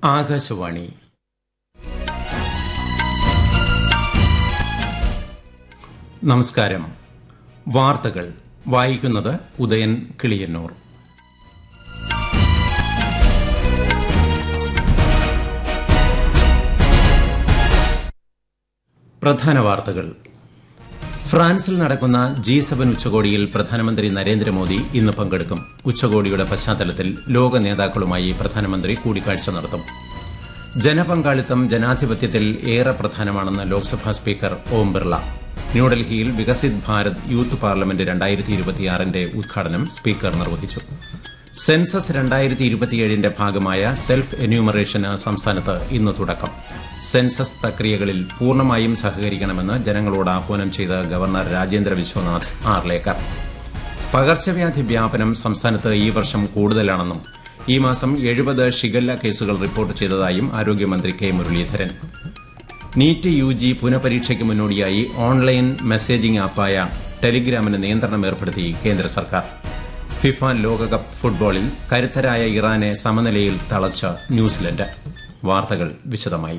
ആകാശവാണി നമസ്കാരം വാർത്തകൾ വായിക്കുന്നത് ഉദയൻ കിളിയന്നൂർ പ്രധാന വാർത്തകൾ ഫ്രാൻസിൽ നടക്കുന്ന ജി സെവൻ ഉച്ചകോടിയിൽ പ്രധാനമന്ത്രി നരേന്ദ്രമോദി ഇന്ന് പങ്കെടുക്കും ഉച്ചകോടിയുടെ പശ്ചാത്തലത്തിൽ ലോക നേതാക്കളുമായി പ്രധാനമന്ത്രി കൂടിക്കാഴ്ച നടത്തും ജനപങ്കാളിത്തം ജനാധിപത്യത്തിൽ ഏറെ പ്രധാനമാണെന്ന് ലോക്സഭാ സ്പീക്കർ ഓം ബിർള ന്യൂഡൽഹിയിൽ വികസിത് ഭാരത് യൂത്ത് പാർലമെന്റ് രണ്ടായിരത്തി ഇരുപത്തിയാറിന്റെ ഉദ്ഘാടനം സ്പീക്കർ നിർവഹിച്ചു സെൻസസ് രണ്ടായിരത്തി ഇരുപത്തിയേഴിന്റെ ഭാഗമായ സെൽഫ് എന്യൂമറേഷന് സംസ്ഥാനത്ത് ഇന്ന് തുടക്കം സെൻസസ് പ്രക്രിയകളിൽ പൂർണ്ണമായും സഹകരിക്കണമെന്ന് ജനങ്ങളോട് ആഹ്വാനം ചെയ്ത ഗവർണർ രാജേന്ദ്ര വിശ്വനാഥ് ആർലേക്കർ പകർച്ചവ്യാധി വ്യാപനം സംസ്ഥാനത്ത് ഈ വർഷം കൂടുതലാണെന്നും ഈ മാസം എഴുപത് ഷിഗല്ല കേസുകൾ റിപ്പോർട്ട് ചെയ്തതായും ആരോഗ്യമന്ത്രി K Muraleedharan NEET U G പുനഃപരീക്ഷയ്ക്ക് മുന്നോടിയായി ഓൺലൈൻ മെസ്സേജിംഗ് ആപ്പായ ടെലിഗ്രാമിന് നിയന്ത്രണം ഏർപ്പെടുത്തി കേന്ദ്ര സർക്കാർ ഫിഫ ലോകകപ്പ് ഫുട്ബോളിൽ കരുത്തരായ ഇറാനെ സമനിലയിൽ തളച്ച ന്യൂസിലൻഡ് വാർത്തകൾ വിശദമായി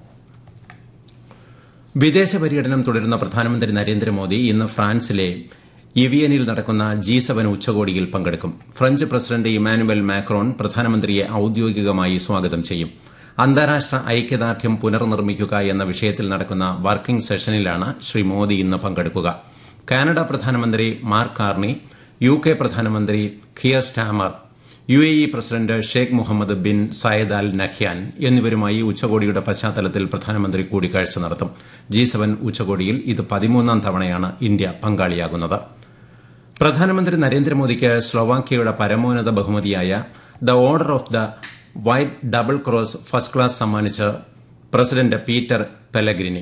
വിദേശ പര്യടനം തുടരുന്ന പ്രധാനമന്ത്രി നരേന്ദ്രമോദി ഇന്ന് ഫ്രാൻസിലെ ഇവിയനിൽ നടക്കുന്ന ജി സെവൻ ഉച്ചകോടിയിൽ പങ്കെടുക്കും ഫ്രഞ്ച് പ്രസിഡന്റ് ഇമാനുവൽ മാക്രോൺ പ്രധാനമന്ത്രിയെ ഔദ്യോഗികമായി സ്വാഗതം ചെയ്യും അന്താരാഷ്ട്ര ഐക്യദാർഢ്യം പുനർനിർമ്മിക്കുക എന്ന വിഷയത്തിൽ നടക്കുന്ന വർക്കിംഗ് സെഷനിലാണ് ശ്രീ മോദി ഇന്ന് പങ്കെടുക്കുക കാനഡ പ്രധാനമന്ത്രി മാർക്ക് കാർണി യു കെ പ്രധാനമന്ത്രി Keir Starmer U A E president Sheikh Mohammed bin Zayed Al Nahyan എന്നിവരുമായി ഉച്ചകോടിയുടെ പശ്ചാത്തലത്തിൽ പ്രധാനമന്ത്രി കൂടിക്കാഴ്ച നടത്തും ജി സെവൻ ഉച്ചകോടിയിൽ ഇത് പതിമൂന്നാം തവണയാണ് ഇന്ത്യ പങ്കാളിയാകുന്നത് പ്രധാനമന്ത്രി നരേന്ദ്രമോദിക്ക് സ്ലൊവാക്യയുടെ പരമോന്നത ബഹുമതിയായ the order of the white double cross first class സമ്മാനിച്ച് പ്രസിഡന്റ് പീറ്റർ പെലഗ്രിനി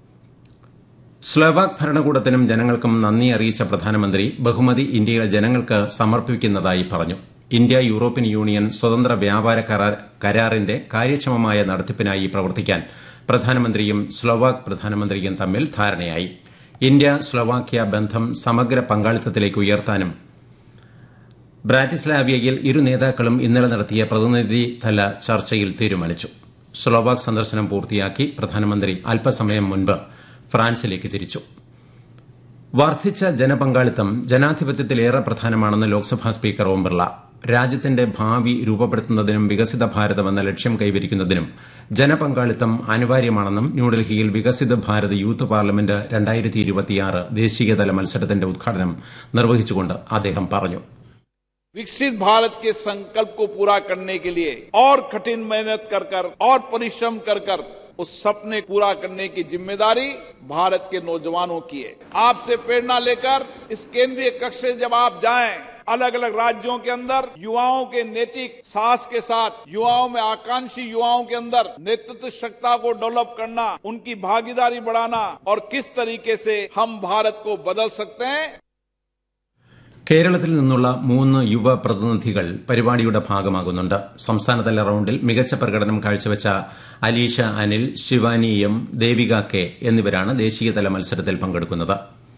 സ്ലോവാക് ഭരണകൂടത്തിനും ജനങ്ങൾക്കും നന്ദി അറിയിച്ച പ്രധാനമന്ത്രി ബഹുമതി ഇന്ത്യയിലെ ജനങ്ങൾക്ക് സമർപ്പിക്കുന്നതായി പറഞ്ഞു ഇന്ത്യ യൂറോപ്യൻ യൂണിയൻ സ്വതന്ത്ര വ്യാപാര കരാറിന്റെ കാര്യക്ഷമമായ നടത്തിപ്പിനായി പ്രവർത്തിക്കാൻ പ്രധാനമന്ത്രിയും സ്ലോവാക് പ്രധാനമന്ത്രിയും തമ്മിൽ ധാരണയായി ഇന്ത്യ സ്ലോവാക്യ ബന്ധം സമഗ്ര പങ്കാളിത്തത്തിലേക്ക് ഉയർത്താനും ബ്രാറ്റിസ്ലാവിയയിൽ ഇരു നേതാക്കളും ഇന്നലെ നടത്തിയ പ്രതിനിധിതല ചർച്ചയിൽ തീരുമാനിച്ചു സ്ലോവാക് സന്ദർശനം പൂർത്തിയാക്കി പ്രധാനമന്ത്രി അല്പസമയം മുൻപ് ഫ്രാൻസിലേക്ക് തിരിച്ചു വർദ്ധിച്ച ജനപങ്കാളിത്തം ജനാധിപത്യത്തിലേറെ പ്രധാനമാണെന്ന് ലോക്സഭാ സ്പീക്കർ ഓം ബിർള രാജ്യത്തിന്റെ ഭാവി രൂപപ്പെടുത്തുന്നതിനും വികസിത ഭാരതം എന്ന ലക്ഷ്യം കൈവരിക്കുന്നതിനും ജനപങ്കാളിത്തം അനിവാര്യമാണെന്നും ന്യൂഡൽഹിയിൽ വികസിത ഭാരത് യൂത്ത് പാർലമെന്റ് രണ്ടായിരത്തി ഇരുപത്തിയാറ് ദേശീയതല മത്സരത്തിന്റെ ഉദ്ഘാടനം നിർവഹിച്ചുകൊണ്ട് അദ്ദേഹം പറഞ്ഞു विकसित भारत के संकल्प को पूरा करने के लिए और कठिन मेहनत कर कर और परिश्रम कर कर उस सपने पूरा करने की जिम्मेदारी भारत के नौजवानों की है आपसे प्रेरणा लेकर इस केंद्रीय कक्ष से जब आप जाएं अलग अलग राज्यों के अंदर युवाओं के नैतिक साहस के साथ युवाओं में आकांक्षी युवाओं के अंदर नेतृत्व क्षमता को डेवलप करना उनकी भागीदारी बढ़ाना और किस तरीके से हम भारत को बदल सकते हैं കേരളത്തിൽ നിന്നുള്ള മൂന്ന് യുവ പ്രതിനിധികൾ പരിപാടിയുടെ ഭാഗമാകുന്നുണ്ട് സംസ്ഥാനതല റൌണ്ടിൽ മികച്ച പ്രകടനം കാഴ്ചവെച്ച അലീഷ അനിൽ ശിവാനി എം ദേവിക കെ എന്നിവരാണ് ദേശീയതല മത്സരത്തിൽ പങ്കെടുക്കുന്നത്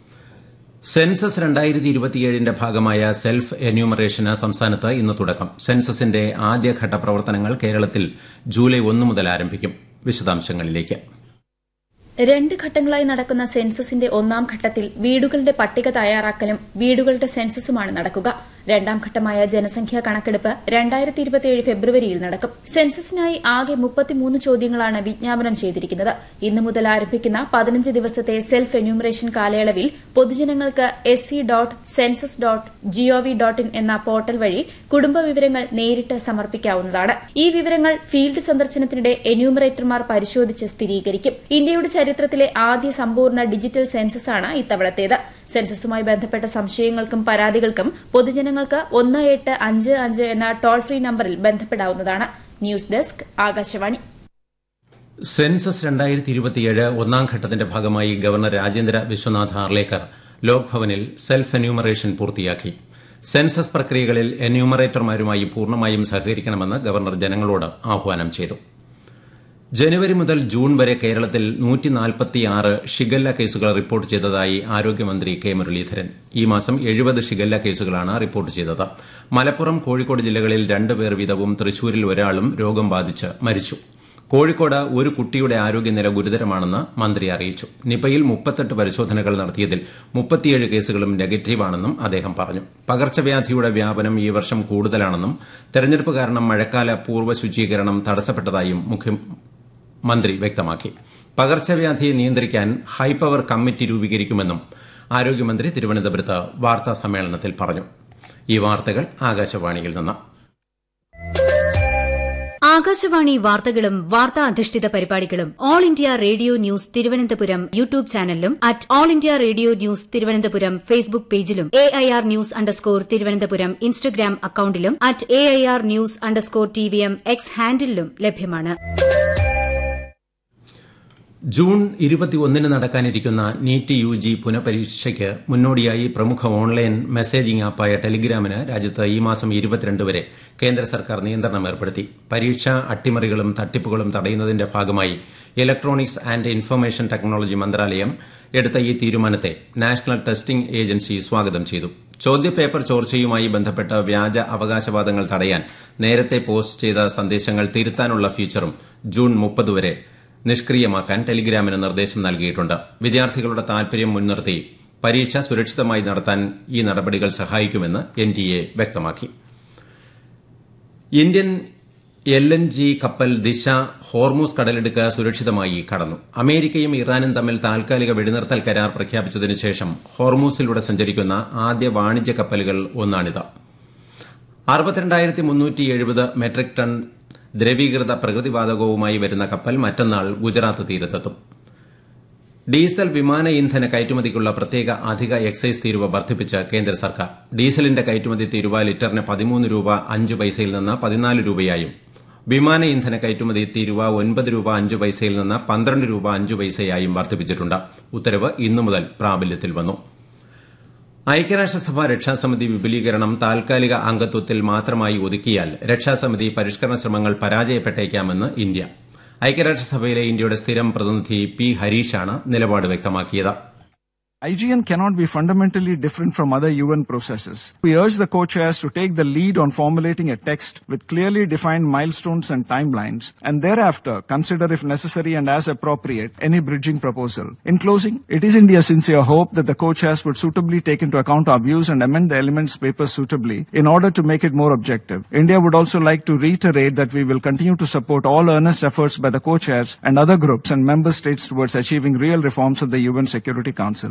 സെൻസസ് രണ്ടായിരത്തി ഇരുപത്തിയേഴിന്റെ ഭാഗമായ സെൽഫ് എന്യൂമറേഷന് സംസ്ഥാനത്ത് ഇന്ന് തുടക്കം സെൻസസിന്റെ ആദ്യഘട്ട പ്രവർത്തനങ്ങൾ കേരളത്തിൽ ജൂലൈ ഒന്ന് മുതൽ ആരംഭിക്കും വിശദാംശങ്ങളിലേക്ക് രണ്ട് ഘട്ടങ്ങളായി നടക്കുന്ന സെൻസസിന്റെ ഒന്നാം ഘട്ടത്തിൽ വീടുകളുടെ പട്ടിക തയ്യാറാക്കലും വീടുകളുടെ സെൻസസുമാണ് നടക്കുക രണ്ടാം ഘട്ടമായ ജനസംഖ്യാ കണക്കെടുപ്പ് രണ്ടായിരത്തി ഇരുപത്തിയേഴ് ഫെബ്രുവരിയിൽ നടക്കും സെൻസസിനായി ആകെ മുപ്പത്തിമൂന്ന് ചോദ്യങ്ങളാണ് വിജ്ഞാപനം ചെയ്തിരിക്കുന്നത് ഇന്നു മുതൽ ആരംഭിക്കുന്ന പതിനഞ്ച് ദിവസത്തെ സെൽഫ് എന്യൂമറേഷൻ കാലയളവിൽ പൊതുജനങ്ങൾക്ക് S C dot census dot G O V dot in എന്ന പോർട്ടൽ വഴി കുടുംബ വിവരങ്ങൾ നേരിട്ട് സമർപ്പിക്കാവുന്നതാണ് ഈ വിവരങ്ങൾ ഫീൽഡ് സന്ദർശനത്തിനിടെ എന്യൂമറേറ്റർമാർ പരിശോധിച്ച് സ്ഥിരീകരിക്കും ഇന്ത്യയുടെ ചരിത്രത്തിലെ ആദ്യ സമ്പൂർണ്ണ ഡിജിറ്റൽ സെൻസസാണ് ഇത്തവണത്തേത് സെൻസസുമായി ബന്ധപ്പെട്ട സംശയങ്ങൾക്കും പരാതികൾക്കും പൊതുജനങ്ങൾക്ക് ഒന്ന് എട്ട് അഞ്ച് അഞ്ച് എന്ന ടോൾ ഫ്രീ നമ്പറിൽ ബന്ധപ്പെടാവുന്നതാണ് ന്യൂസ് ഡെസ്ക് ആകാശവാണി സെൻസസ് രണ്ടായിരത്തി ഇരുപത്തിയേഴ് ഒന്നാം ഘട്ടത്തിന്റെ ഭാഗമായി ഗവർണർ രാജേന്ദ്ര വിശ്വനാഥ് ആർലേക്കർ ലോക്ഭവനിൽ സെൽഫ് എന്യൂമറേഷൻ പൂർത്തിയാക്കി സെൻസസ് പ്രക്രിയകളിൽ എന്യൂമറേറ്റർമാരുമായി പൂർണ്ണമായും സഹകരിക്കണമെന്ന് ഗവർണർ ജനങ്ങളോട് ആഹ്വാനം ചെയ്തു ജനുവരി മുതൽ ജൂൺ വരെ കേരളത്തിൽ നൂറ്റിനാൽപ്പത്തിയാറ് ഷിഗല്ല കേസുകൾ റിപ്പോർട്ട് ചെയ്തതായി ആരോഗ്യമന്ത്രി കെ മുരളീധരൻ ഈ മാസം എഴുപത് ഷിഗല്ല കേസുകളാണ് റിപ്പോർട്ട് ചെയ്തത് മലപ്പുറം കോഴിക്കോട് ജില്ലകളിൽ രണ്ടുപേർ വീതവും തൃശൂരിൽ ഒരാളും രോഗം ബാധിച്ച് മരിച്ചു കോഴിക്കോട് ഒരു കുട്ടിയുടെ ആരോഗ്യനില ഗുരുതരമാണെന്ന് മന്ത്രി അറിയിച്ചു നിപയിൽ മുപ്പത്തെട്ട് പരിശോധനകൾ നടത്തിയതിൽ മുപ്പത്തിയേഴ് കേസുകളും നെഗറ്റീവാണെന്നും അദ്ദേഹം പറഞ്ഞു പകർച്ചവ്യാധിയുടെ വ്യാപനം ഈ വർഷം കൂടുതലാണെന്നും തെരഞ്ഞെടുപ്പ് കാരണം മഴക്കാല പൂർവ്വ ശുചീകരണം തടസ്സപ്പെട്ടതായും മന്ത്രി വ്യക്തമാക്കി പകർച്ചവ്യാധിയെ നിയന്ത്രിക്കാൻ ഹൈപവർ കമ്മിറ്റി രൂപീകരിക്കുമെന്നും ആരോഗ്യമന്ത്രി തിരുവനന്തപുരത്ത് വാർത്താ സമ്മേളനത്തിൽ പറഞ്ഞു ഈ വാർത്തകൾ ആകാശവാണിയിൽ നിന്ന് ആകാശവാണി വാർത്തകളും വാർത്താ അധിഷ്ഠിത പരിപാടികളും all India radio news Thiruvananthapuram YouTube ചാനലിലും at all India radio news Thiruvananthapuram Facebook പേജിലും A I R news underscore Thiruvananthapuram Instagram അക്കൌണ്ടിലും at A I R news underscore T V M X ഹാൻഡിലും ലഭ്യമാണ് ജൂൺ ഇരുപത്തിയൊന്നിന് നടക്കാനിരിക്കുന്ന നീറ്റ് യു ജി പുനഃപരീക്ഷയ്ക്ക് മുന്നോടിയായി പ്രമുഖ ഓൺലൈൻ മെസ്സേജിംഗ് ആപ്പായ ടെലിഗ്രാമിന് രാജ്യത്ത് ഈ മാസം ഇരുപത്തിരണ്ട് വരെ കേന്ദ്ര സർക്കാർ നിയന്ത്രണം ഏർപ്പെടുത്തി പരീക്ഷാ അട്ടിമറികളും തട്ടിപ്പുകളും തടയുന്നതിന്റെ ഭാഗമായി ഇലക്ട്രോണിക്സ് ആന്റ് ഇൻഫർമേഷൻ ടെക്നോളജി മന്ത്രാലയം എടുത്ത ഈ തീരുമാനത്തെ നാഷണൽ ടെസ്റ്റിംഗ് ഏജൻസി സ്വാഗതം ചെയ്തു ചോദ്യപേപ്പർ ചോർച്ചയുമായി ബന്ധപ്പെട്ട വ്യാജ അവകാശവാദങ്ങൾ തടയാൻ നേരത്തെ പോസ്റ്റ് ചെയ്ത സന്ദേശങ്ങൾ തിരുത്താനുള്ള ഫീച്ചറും ജൂൺ മുപ്പത് വരെ നിഷ്ക്രിയമാക്കാൻ ടെലിഗ്രാമിന് നിർദ്ദേശം നൽകിയിട്ടുണ്ട് വിദ്യാർത്ഥികളുടെ താൽപര്യം മുൻനിർത്തി പരീക്ഷ സുരക്ഷിതമായി നടത്താൻ ഈ നടപടികൾ സഹായിക്കുമെന്ന് എൻ ഡി എ വ്യക്തമാക്കി ഇന്ത്യൻ എൽ എൻ ജി കപ്പൽ ദിശ ഹോർമൂസ് കടലിടുക്ക് സുരക്ഷിതമായി കടന്നു അമേരിക്കയും ഇറാനും തമ്മിൽ താൽക്കാലിക വെടിനിർത്തൽ കരാർ പ്രഖ്യാപിച്ചതിനു ശേഷം ഹോർമൂസിലൂടെ സഞ്ചരിക്കുന്ന ആദ്യ വാണിജ്യ കപ്പലുകൾ ഒന്നാണിത് അറുപത്തിരണ്ടായിരത്തി മുന്നൂറ്റി എഴുപത് മെട്രിക് ടൺ ദ്രവീകൃത പ്രകൃതിവാതകവുമായി വരുന്ന കപ്പൽ മറ്റന്നാൾ ഗുജറാത്ത് തീരത്തെത്തും ഡീസൽ വിമാന ഇന്ധന കയറ്റുമതിക്കുള്ള പ്രത്യേക അധിക എക്സൈസ് തീരുവ വർദ്ധിപ്പിച്ച് കേന്ദ്ര സർക്കാർ ഡീസലിന്റെ കയറ്റുമതി തീരുവ ലിറ്ററിന് പതിമൂന്ന് രൂപ അഞ്ച് പൈസയിൽ നിന്ന് പതിനാല് രൂപയായും വിമാന ഇന്ധന കയറ്റുമതി തീരുവ ഒൻപത് രൂപ അഞ്ച് പൈസയിൽ നിന്ന് പന്ത്രണ്ട് രൂപ അഞ്ച് പൈസയായും വർദ്ധിപ്പിച്ചിട്ടുണ്ട് ഉത്തരവ് ഇന്നു മുതൽ പ്രാബല്യത്തിൽ വന്നു ഐക്യരാഷ്ട്രസഭ രക്ഷാസമിതി വിപുലീകരണം താൽക്കാലിക അംഗത്വത്തിൽ മാത്രമായി ഒതുക്കിയാൽ രക്ഷാസമിതി പരിഷ്കരണ ശ്രമങ്ങൾ പരാജയപ്പെട്ടേക്കാമെന്ന് ഇന്ത്യ ഐക്യരാഷ്ട്രസഭയിലെ ഇന്ത്യയുടെ സ്ഥിരം പ്രതിനിധി പി ഹരീഷാണ് നിലപാട് വ്യക്തമാക്കിയത് IGN cannot be fundamentally different from other UN processes. We urge the co-chairs to take the lead on formulating a text with clearly defined milestones and timelines, and thereafter consider if necessary and as appropriate any bridging proposal. In closing, it is India's sincere hope that the co-chairs would suitably take into account our views and amend the elements paper suitably in order to make it more objective. India would also like to reiterate that we will continue to support all earnest efforts by the co-chairs and other groups and member states towards achieving real reforms of the UN Security Council.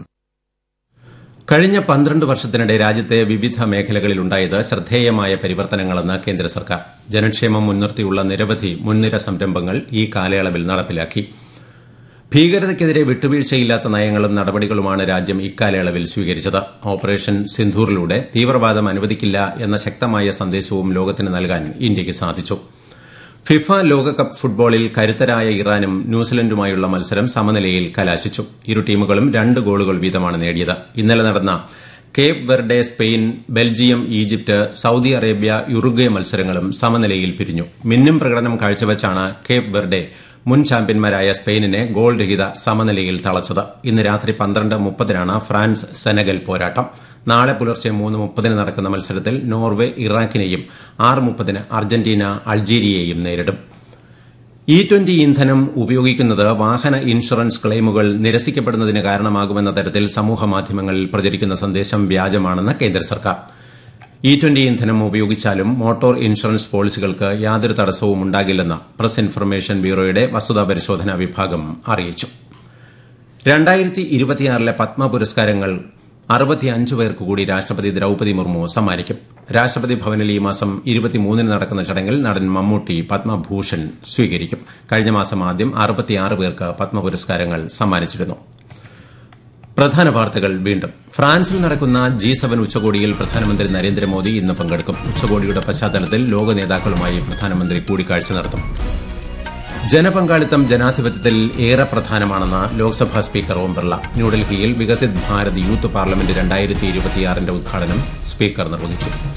കഴിഞ്ഞ പന്ത്രണ്ട് വർഷത്തിനിടെ രാജ്യത്തെ വിവിധ മേഖലകളിലുണ്ടായത് ശ്രദ്ധേയമായ പരിവർത്തനങ്ങളെന്ന് കേന്ദ്ര സർക്കാർ ജനക്ഷേമം മുൻനിർത്തിയുള്ള നിരവധി മുൻനിര സംരംഭങ്ങൾ ഈ കാലയളവിൽ നടപ്പിലാക്കി ഭീകരതയ്ക്കെതിരെ വിട്ടുവീഴ്ചയില്ലാത്ത നയങ്ങളും നടപടികളുമാണ് രാജ്യം ഇക്കാലയളവിൽ സ്വീകരിച്ചത് ഓപ്പറേഷൻ സിന്ധൂറിലൂടെ തീവ്രവാദം അനുവദിക്കില്ല എന്ന ശക്തമായ സന്ദേശവും ലോകത്തിന് നൽകാൻ ഇന്ത്യയ്ക്ക് സാധിച്ചു ഫിഫ ലോകകപ്പ് ഫുട്ബോളിൽ കരുത്തരായ ഇറാനും ന്യൂസിലൻഡുമായുള്ള മത്സരം സമനിലയിൽ കലാശിച്ചു ഇരു ടീമുകളും രണ്ട് ഗോളുകൾ വീതമാണ് നേടിയത് ഇന്നലെ നടന്ന Cape Verde Spain Belgium Egypt Saudi Arabia Uruguay മത്സരങ്ങളും സമനിലയിൽ പിരിഞ്ഞു മിന്നും പ്രകടനം കാഴ്ചവച്ചാണ് കേപ്പ് വെർഡെ മുൻ ചാമ്പ്യന്മാരായ സ്പെയിനിനെ ഗോൾ രഹിത സമനിലയിൽ തളച്ചത് ഇന്ന് രാത്രി പന്ത്രണ്ട് മുപ്പതിനാണ് ഫ്രാൻസ് സെനഗൽ പോരാട്ടം നാളെ പുലർച്ചെ മൂന്ന് മുപ്പതിന് നടക്കുന്ന മത്സരത്തിൽ നോർവെ ഇറാഖിനെയും ആറ് മുപ്പതിന് അർജന്റീന അൾജീരിയയെയും നേരിടും ഇ ട്വന്റി ഇന്ധനം ഉപയോഗിക്കുന്നത് വാഹന ഇൻഷുറൻസ് ക്ലെയിമുകൾ നിരസിക്കപ്പെടുന്നതിന് കാരണമാകുമെന്ന തരത്തിൽ സമൂഹമാധ്യമങ്ങളിൽ പ്രചരിക്കുന്ന സന്ദേശം വ്യാജമാണെന്ന് കേന്ദ്ര സർക്കാർ ഇ ട്വന്റി ഇന്ധനം ഉപയോഗിച്ചാലും മോട്ടോർ ഇൻഷുറൻസ് പോളിസികൾക്ക് യാതൊരു തടസ്സവും ഉണ്ടാകില്ലെന്ന് പ്രസ് ഇൻഫർമേഷൻ ബ്യൂറോയുടെ വസ്തുതാ പരിശോധനാ വിഭാഗം അറിയിച്ചു രണ്ടായിരത്തി ഇരുപത്തിയാറിലെ പത്മ പുരസ്കാരങ്ങൾ അറുപത്തിയഞ്ച് പേർക്ക് കൂടി രാഷ്ട്രപതി ദ്രൌപതി മുർമു സമ്മാനിക്കും രാഷ്ട്രപതി ഭവനിൽ ഈ മാസം ഇരുപത്തിമൂന്നിന് നടക്കുന്ന ചടങ്ങിൽ നടൻ മമ്മൂട്ടി പത്മഭൂഷൺ സ്വീകരിക്കും കഴിഞ്ഞ മാസം ആദ്യം അറുപത്തിയാറ് പേർക്ക് പത്മ പുരസ്കാരങ്ങൾ സമ്മാനിച്ചിരുന്നു പ്രധാന വാർത്തകൾ വീണ്ടും ഫ്രാൻസിൽ നടക്കുന്ന ജി സെവൻ ഉച്ചകോടിയിൽ പ്രധാനമന്ത്രി നരേന്ദ്രമോദി ഇന്ന് പങ്കെടുക്കും ഉച്ചകോടിയുടെ പശ്ചാത്തലത്തിൽ ലോക നേതാക്കളുമായി പ്രധാനമന്ത്രി കൂടിക്കാഴ്ച നടത്തും ജനപങ്കാളിത്തം ജനാധിപത്യത്തിൽ ഏറെ പ്രധാനമാണെന്ന് ലോക്സഭാ സ്പീക്കർ ഓം ബിർള ന്യൂഡൽഹിയിൽ വികസിത് ഭാരത് യൂത്ത് പാർലമെന്റ് രണ്ടായിരത്തി ഇരുപത്തിയാറിന്റെ ഉദ്ഘാടനം സ്പീക്കർ നിർവഹിച്ചു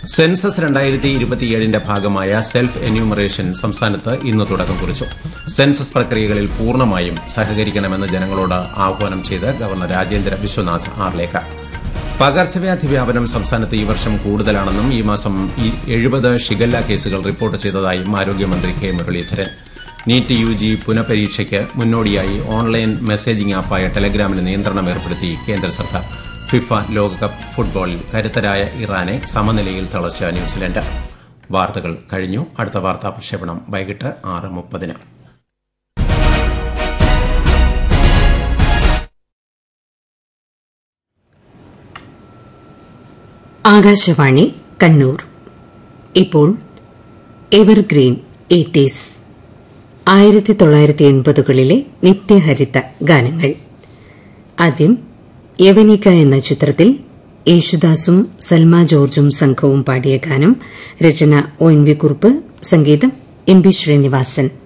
സെൻസസ് രണ്ടായിരത്തി ഇരുപത്തിയേഴിന്റെ ഭാഗമായ സെൽഫ് എന്യൂമറേഷൻ സംസ്ഥാനത്ത് ഇന്ന് തുടക്കം കുറിച്ചു സെൻസസ് പ്രക്രിയകളിൽ പൂർണ്ണമായും സഹകരിക്കണമെന്ന് ജനങ്ങളോട് ആഹ്വാനം ചെയ്ത് ഗവർണർ രാജേന്ദ്ര വിശ്വനാഥ് ആർലേക്കർ പകർച്ചവ്യാധി വ്യാപനം സംസ്ഥാനത്ത് ഈ വർഷം കൂടുതലാണെന്നും ഈ മാസം എഴുപത് ഷിഗല്ല കേസുകൾ റിപ്പോർട്ട് ചെയ്തതായും ആരോഗ്യമന്ത്രി K Muraleedharan NEET U G പുനഃപരീക്ഷയ്ക്ക് മുന്നോടിയായി ഓൺലൈൻ മെസ്സേജിംഗ് ആപ്പായ ടെലഗ്രാമിന് നിയന്ത്രണം ഏർപ്പെടുത്തി കേന്ദ്ര സർക്കാർ ഫിഫ ലോകകപ്പ് ഫുട്ബോളിൽ കരുത്തരായ ഇറാനെ സമനിലയിൽ തളച്ച ന്യൂസിലൻഡ് വാർത്തകൾ കഴിഞ്ഞു അടുത്ത വാർത്താ പ്രക്ഷേപണം വൈകിട്ട് ആറ് മുപ്പതിന് ആകാശവാണി കണ്ണൂർ ഇപ്പോൾ എവർഗ്രീൻ എയ്റ്റീസ് ആയിരത്തി തൊള്ളായിരത്തി എൺപതുകളിലെ നിത്യഹരിത ഗാനങ്ങൾ ആദ്യം യവനിക എന്ന ചിത്രത്തിൽ യേശുദാസും സൽമ ജോർജും സംഘവും പാടിയ ഗാനം രചന ഒ എൻ വി കുറുപ്പ് സംഗീതം എം പി ശ്രീനിവാസൻ